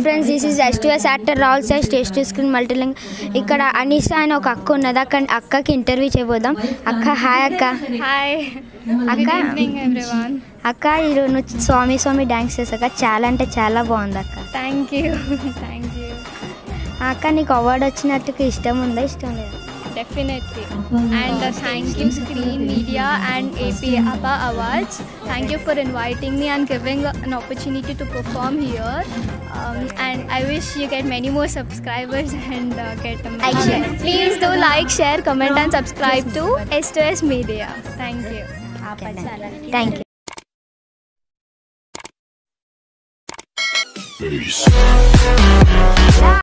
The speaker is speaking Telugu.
Friends this is STS actor Rahul size taste to screen multilingual ఇక్కడ అనిష అని ఒక అక్క ఉన్నది అక్కడ అక్కకి ఇంటర్వ్యూ చేయబోదాం అక్క హాయ్ అక్క హాయ్ అక్క గుడ్ ఈవినింగ్ ఎవ్రీవన్ అక్క ఈరోజు నువ్వు స్వామి స్వామి డ్యాన్స్ చేసాక చాలా అంటే చాలా బాగుంది అక్క థ్యాంక్ యూ థ్యాంక్ యూ అక్క నీకు అవార్డు వచ్చినట్టుగా ఇష్టం ఉందా ఇష్టం లేదా definitely and thank you screen media and AP ABA awards thank you for inviting me and giving an opportunity to perform here and I wish you get many more subscribers and get Like, share. Please do like share comment and subscribe to S to S media thank you thank you Peace.